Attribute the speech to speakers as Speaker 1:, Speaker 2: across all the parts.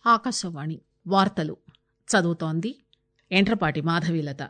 Speaker 1: ఆకాశవాణి వార్తలు చదువుతోంది ఎండ్రపాటి మాధవీలత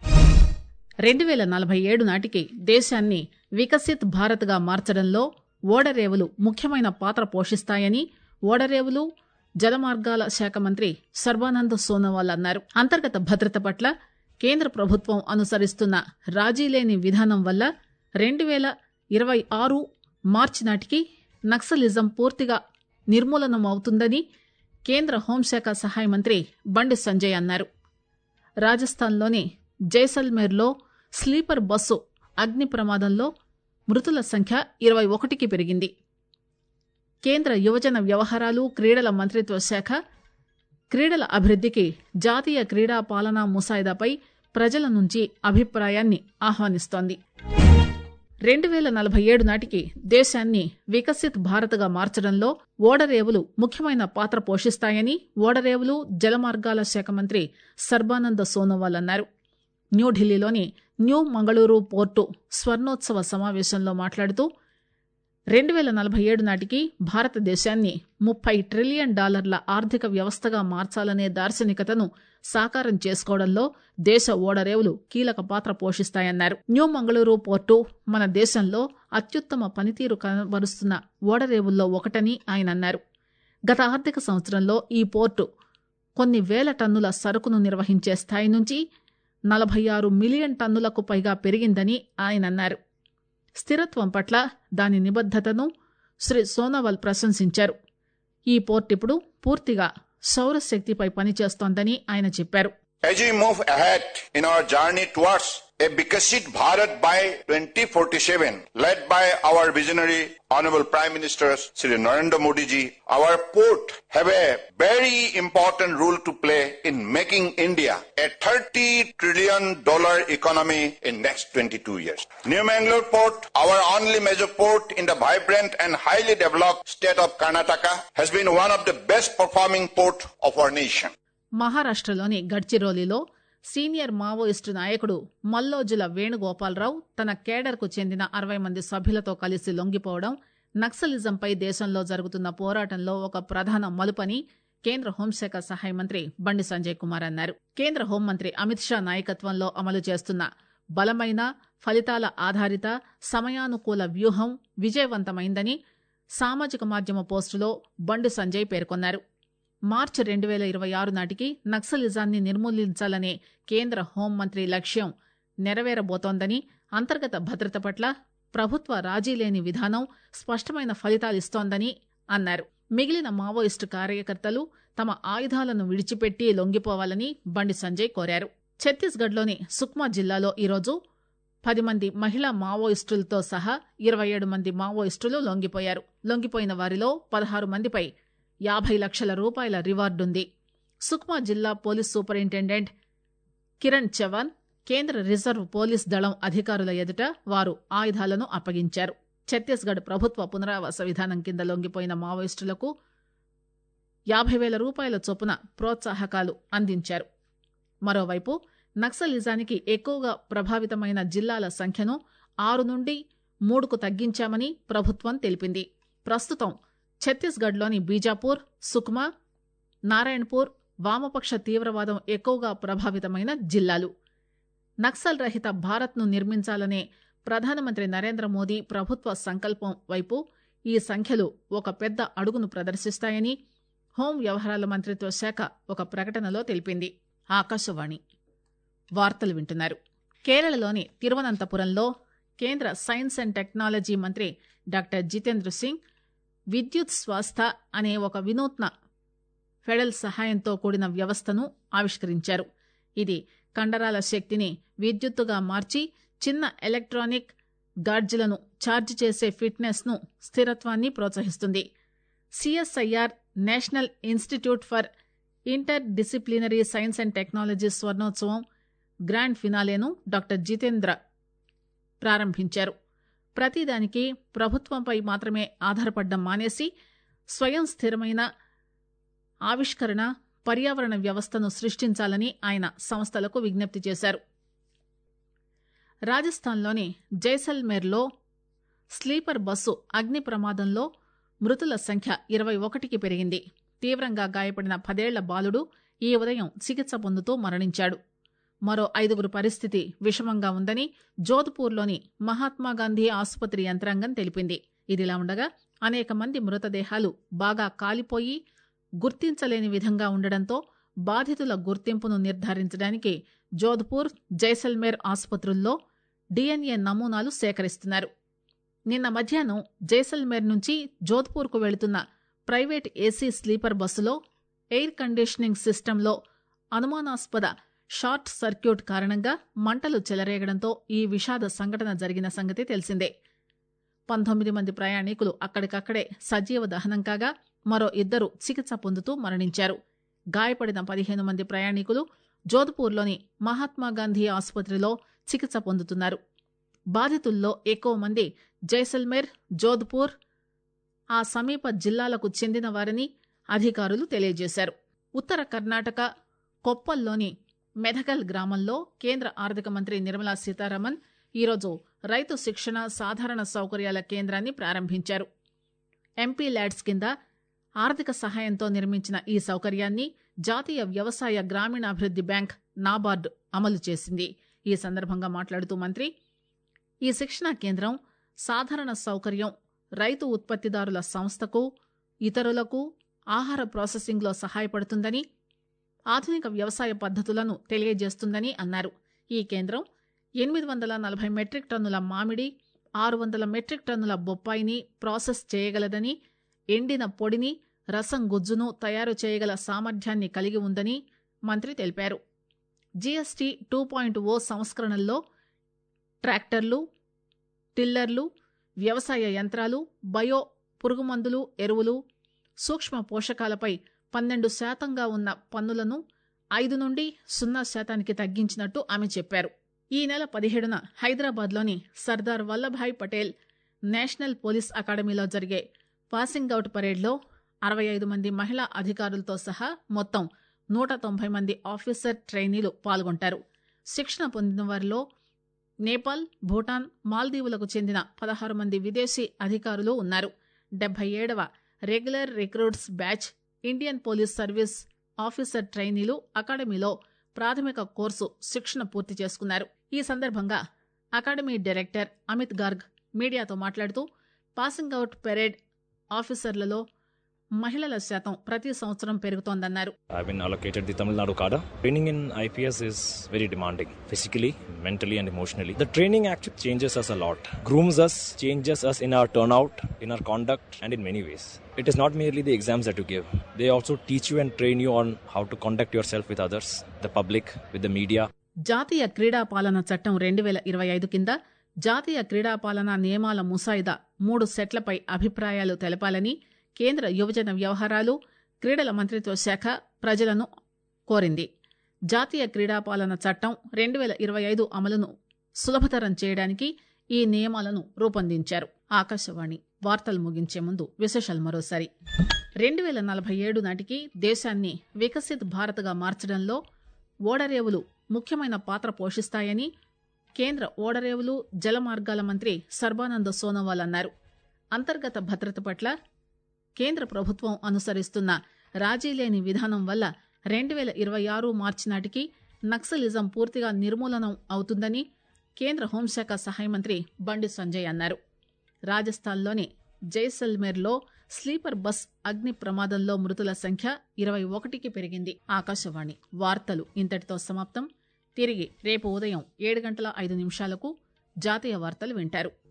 Speaker 1: రెండు పేల నలభై ఏడు నాటికి దేశాన్ని వికసిత్ భారత్ గా మార్చడంలో ఓడరేవులు ముఖ్యమైన పాత్ర పోషిస్తాయని ఓడరేవులు జలమార్గాల శాఖ మంత్రి సర్బానంద్ సోనోవాల్ అన్నారు అంతర్గత భద్రత పట్ల కేంద్ర ప్రభుత్వం అనుసరిస్తున్న రాజీలేని విధానం వల్ల రెండు పేల ఇరవై ఆరు మార్చి నాటికి నక్సలిజం పూర్తిగా నిర్మూలనమవుతుందని కేంద్ర హోంశాఖ సహాయ మంత్రి బండి సంజయ్ అన్నారు రాజస్థాన్లోని జైసల్మేర్లో స్లీపర్ బస్సు అగ్ని ప్రమాదంలో మృతుల సంఖ్య ఇరవై ఒకటికి పెరిగింది కేంద్ర యువజన వ్యవహారాలు క్రీడల మంత్రిత్వ శాఖ క్రీడల అభివృద్ధికి జాతీయ క్రీడా పాలనా ముసాయిదాపై ప్రజల నుంచి అభిప్రాయాన్ని ఆహ్వానిస్తోంది రెండు పేల నలభై ఏడు నాటికి దేశాన్ని వికసిత్ భారత్గా మార్చడంలో ఓడరేవులు ముఖ్యమైన పాత్ర పోషిస్తాయని ఓడరేవులు జలమార్గాల శాఖ మంత్రి సర్బానంద సోనోవాల్ అన్నారు న్యూఢిల్లీలోని న్యూ మంగళూరు పోర్టు స్వర్ణోత్సవ సమావేశంలో మాట్లాడుతూ రెండు పేల నలభై ఏడు నాటికి భారతదేశాన్ని ముప్పై ట్రిలియన్ డాలర్ల ఆర్థిక వ్యవస్థగా మార్చాలనే దార్శనికతను సాకారం చేసుకోవడంలో దేశ ఓడరేవులు కీలక పాత్ర పోషిస్తాయన్నారు న్యూ మంగళూరు పోర్టు మన దేశంలో అత్యుత్తమ పనితీరు కనబరుస్తున్న ఓడరేవుల్లో ఒకటని ఆయన అన్నారు గత ఆర్థిక సంవత్సరంలో ఈ పోర్టు కొన్ని వేల టన్నుల సరుకును నిర్వహించే స్థాయి నుంచి నలభై ఆరు మిలియన్ టన్నులకు పైగా పెరిగిందని ఆయన అన్నారు స్థిరత్వం పట్ల దాని నిబద్దతను శ్రీ సోనోవాల్ ప్రశంసించారు ఈ పోర్ట్ ఇప్పుడు పూర్తిగా సౌరశక్తిపై పనిచేస్తోందని ఆయన చెప్పారు
Speaker 2: As we move ahead in our journey towards a Bikasit Bharat by 2047, led by our visionary Honorable Prime Minister Sri Narendra Modi ji, our port have a very important role to play in making India a 30 trillion dollar economy in next 22 years. New Mangalore Port, our only major port in the vibrant and highly developed state of Karnataka, has been one of the best performing port of our nation.
Speaker 1: మహారాష్టలోని గడ్చిరోలిలో senior Maoist నాయకుడు మల్లోజుల వేణుగోపాలరావు తన కేడర్కు చెందిన అరవై మంది సభ్యులతో కలిసి లొంగిపోవడం నక్సలిజంపై దేశంలో జరుగుతున్న పోరాటంలో ఒక ప్రధాన మలుపని కేంద్ర హోంశాఖ సహాయ మంత్రి బండి సంజయ్ కుమార్ అన్నారు కేంద్ర హోంమంత్రి అమిత్ షా నాయకత్వంలో అమలు చేస్తున్న బలమైన ఫలితాల ఆధారిత సమయానుకూల వ్యూహం విజయవంతమైందని సామాజిక మాధ్యమ పోస్టులో బండి సంజయ్ పేర్కొన్నారు మార్చి రెండు పేల ఇరవై ఆరు నాటికి నక్సలిజాన్ని నిర్మూలించాలనే కేంద్ర హోంమంత్రి లక్ష్యం నెరవేరబోతోందని అంతర్గత భద్రత పట్ల ప్రభుత్వ రాజీలేని విధానం స్పష్టమైన ఫలితాలిస్తోందని అన్నారు మిగిలిన మావోయిస్టు కార్యకర్తలు తమ ఆయుధాలను విడిచిపెట్టి లొంగిపోవాలని బండి సంజయ్ కోరారు ఛత్తీస్గఢ్లోని సుక్మా జిల్లాలో ఈరోజు పది మంది మహిళా మావోయిస్టులతో సహా ఇరవై ఏడు మంది మావోయిస్టులు లొంగిపోయారు లొంగిపోయిన వారిలో పదహారు మందిపై యాభై లక్షల రూపాయల రివార్డుంది సుక్మా జిల్లా పోలీస్ సూపరింటెండెంట్ కిరణ్ చవాన్ కేంద్ర రిజర్వ్ పోలీస్ దళం అధికారుల ఎదుట వారు ఆయుధాలను అప్పగించారు ఛత్తీస్గఢ్ ప్రభుత్వ పునరావాస విధానం కింద లొంగిపోయిన మావోయిస్టులకు యాభై వేల రూపాయల చొప్పున ప్రోత్సాహకాలు అందించారు మరోవైపు నక్సలిజానికి ఎక్కువగా ప్రభావితమైన జిల్లాల సంఖ్యను ఆరు నుండి మూడుకు తగ్గించామని ప్రభుత్వం తెలిపింది ప్రస్తుతం ఛత్తీస్గఢ్లోని బీజాపూర్ సుక్మా నారాయణపూర్ వామపక్ష తీవ్రవాదం ఎక్కువగా ప్రభావితమైన జిల్లాలు నక్సల్ రహిత భారత్ను నిర్మించాలనే ప్రధానమంత్రి నరేంద్ర మోదీ ప్రభుత్వ సంకల్పం వైపు ఈ సంఖ్యలు ఒక పెద్ద అడుగును ప్రదర్శిస్తాయని హోం వ్యవహారాల మంత్రిత్వ శాఖ ఒక ప్రకటనలో తెలిపింది ఆకాశవాణి వార్తలు వింటున్నారు కేరళలోని తిరువనంతపురంలో కేంద్ర సైన్స్ అండ్ టెక్నాలజీ మంత్రి డాక్టర్ జితేంద్ర సింగ్ విద్యుత్ స్వాస్థ అనే ఒక వినూత్న ఫెడల్ సహాయంతో కూడిన వ్యవస్థను ఆవిష్కరించారు ఇది కండరాల శక్తిని విద్యుత్తుగా మార్చి చిన్న ఎలక్ట్రానిక్ గాడ్జ్లను ఛార్జ్ చేసే ఫిట్నెస్ ను స్థిరత్వాన్ని ప్రోత్సహిస్తుంది CSIR national institute for interdisciplinary science and technology స్వర్ణోత్సవం గ్రాండ్ ఫినాలేను డాక్టర్ జితేంద్ర ప్రారంభించారు ప్రతిదానికి ప్రభుత్వంపై మాత్రమే ఆధారపడ్డం మానేసి స్వయం స్థిరమైన ఆవిష్కరణ పర్యావరణ వ్యవస్థను సృష్టించాలని ఆయన సంస్థలకు విజ్ఞప్తి చేశారు రాజస్థాన్లోని జైసల్మేర్లో స్లీపర్ బస్సు అగ్ని ప్రమాదంలో మృతుల సంఖ్య ఇరవై ఒకటికి పెరిగింది తీవ్రంగా గాయపడిన పదేళ్ల బాలుడు ఈ ఉదయం చికిత్స పొందుతూ మరణించాడు మరో ఐదుగురు పరిస్థితి విషమంగా ఉందని జోధ్పూర్లోని మహాత్మాగాంధీ ఆసుపత్రి యంత్రాంగం తెలిపింది ఇదిలా ఉండగా అనేక మంది మృతదేహాలు బాగా కాలిపోయి గుర్తించలేని విధంగా ఉండడంతో బాధితుల గుర్తింపును నిర్ధారించడానికి జోధ్పూర్ జైసల్మేర్ ఆసుపత్రుల్లో డిఎన్ఏ నమూనాలు సేకరిస్తున్నారు నిన్న మధ్యాహ్నం జైసల్మేర్ నుంచి జోధ్పూర్కు వెళుతున్న ప్రైవేట్ ఏసీ స్లీపర్ బస్సులో ఎయిర్ కండిషనింగ్ సిస్టంలో అనుమానాస్పద షార్ట్ సర్క్యూట్ కారణంగా మంటలు చెలరేగడంతో ఈ విషాద సంఘటన జరిగిన సంగతి తెలిసిందే పంతొమ్మిది మంది ప్రయాణికులు అక్కడికక్కడే సజీవ దహనం కాగా మరో ఇద్దరు చికిత్స పొందుతూ మరణించారు గాయపడిన పదిహేను మంది ప్రయాణికులు జోధ్పూర్లోని మహాత్మాగాంధీ ఆసుపత్రిలో చికిత్స పొందుతున్నారు బాధితుల్లో ఎక్కువ మంది జైసల్మేర్ జోధ్పూర్ ఆ సమీప జిల్లాలకు చెందిన వారని అధికారులు తెలియజేశారు ఉత్తర కర్ణాటక కొప్పల్లోని మెధకల్ గ్రామంలో కేంద్ర ఆర్థిక మంత్రి నిర్మలా సీతారామన్ ఈరోజు రైతు శిక్షణ సాధారణ సౌకర్యాల కేంద్రాన్ని ప్రారంభించారు ఎంపీ ల్యాడ్స్ కింద ఆర్థిక సహాయంతో నిర్మించిన ఈ సౌకర్యాన్ని జాతీయ వ్యవసాయ గ్రామీణాభివృద్ది బ్యాంక్ నాబార్డు అమలు చేసింది ఈ సందర్భంగా మాట్లాడుతూ మంత్రి ఈ శిక్షణా కేంద్రం సాధారణ సౌకర్యం రైతు ఉత్పత్తిదారుల సంస్థకు ఇతరులకు ఆహార ప్రాసెసింగ్లో సహాయపడుతుందని ఆధునిక వ్యవసాయ పద్ధతులను తెలియజేస్తుందని అన్నారు ఈ కేంద్రం ఎనిమిది వందల నలభై మెట్రిక్ టన్నుల మామిడి ఆరు వందల మెట్రిక్ టన్నుల బొప్పాయిని ప్రాసెస్ చేయగలదని ఎండిన పొడిని రసం గుజ్జును తయారు చేయగల సామర్థ్యాన్ని కలిగి ఉందని మంత్రి తెలిపారు జీఎస్టీ టూ పాయింట్ ఓ సంస్కరణల్లో ట్రాక్టర్లు టిల్లర్లు వ్యవసాయ యంత్రాలు బయో పురుగుమందులు ఎరువులు సూక్ష్మ పోషకాలపై పన్నెండు శాతంగా ఉన్న పన్నులను ఐదు నుండి సున్నా శాతానికి తగ్గించినట్టు ఆమె చెప్పారు ఈ నెల పదిహేడున హైదరాబాద్లోని సర్దార్ వల్లభాయ్ పటేల్ నేషనల్ పోలీస్ అకాడమీలో జరిగే పాసింగ్ అవుట్ పరేడ్లో అరవై ఐదు మంది మహిళా అధికారులతో సహా మొత్తం నూట తొంభై మంది ఆఫీసర్ ట్రైనీలు పాల్గొంటారు శిక్షణ పొందిన వారిలో నేపాల్ భూటాన్ మాల్దీవులకు చెందిన పదహారు మంది విదేశీ అధికారులు ఉన్నారు డెబ్బై ఏడవ regular recruits batch Indian police service officer ట్రైనీలు అకాడమీలో ప్రాథమిక కోర్సు శిక్షణ పూర్తి చేసుకున్నారు ఈ సందర్భంగా అకాడమీ డైరెక్టర్ అమిత్ గార్గ్ మీడియాతో మాట్లాడుతూ పాసింగ్ అవుట్ పెరేడ్ ఆఫీసర్లలో మహిళల శాతం ప్రతి సంవత్సరం పెరుగుతోందన్నారు
Speaker 3: I've been allocated the Tamil Nadu cadre. Training in IPS is very demanding, physically, mentally, and emotionally. The training actually changes us a lot, grooms us, changes us in our turnout, in our conduct, and in many ways. It is not merely the exams that you give, they also teach you and train you on how to conduct yourself with others, the public, with the media.
Speaker 1: జాతీయ క్రీడా పాలన చట్టం రెండు వేల ఇరవై ఐదు కింద జాతీయ క్రీడా పాలన నియమాల ముసాయిదా మూడు సెట్లపై అభిప్రాయాలు తెలపాలని కేంద్ర యువజన వ్యవహారాలు క్రీడల మంత్రిత్వ శాఖ ప్రజలను కోరింది జాతీయ క్రీడా పాలన చట్టం రెండు వేల ఇరవై ఐదు అమలును సులభతరం చేయడానికి ఈ నియమాలను రూపొందించారు ఆకాశవాణి వార్తలు ముగించే ముందు విశేషాలు మరోసారి రెండు వేల నలభై ఏడు నాటికి దేశాన్ని వికసిత్ భారత్గా మార్చడంలో ఓడరేవులు ముఖ్యమైన పాత్ర పోషిస్తాయని కేంద్ర ఓడరేవులు జలమార్గాల మంత్రి సర్బానంద్ సోనోవాల్ అన్నారు అంతర్గత భద్రత పట్ల కేంద్ర ప్రభుత్వం అనుసరిస్తున్న రాజీలేని విధానం వల్ల రెండు వేల ఇరవై ఆరు మార్చి నాటికి నక్సలిజం పూర్తిగా నిర్మూలనం అవుతుందని కేంద్ర హోంశాఖ సహాయ మంత్రి బండి సంజయ్ అన్నారు రాజస్థాన్లోని జైసల్మేర్లో స్లీపర్ బస్ అగ్ని ప్రమాదంలో మృతుల సంఖ్య ఇరవై ఒకటికి పెరిగింది ఆకాశవాణి వార్తలు ఇంతటితో సమాప్తం తిరిగి రేపు ఉదయం ఏడు గంటల ఐదు నిమిషాలకు జాతీయ వార్తలు వింటారు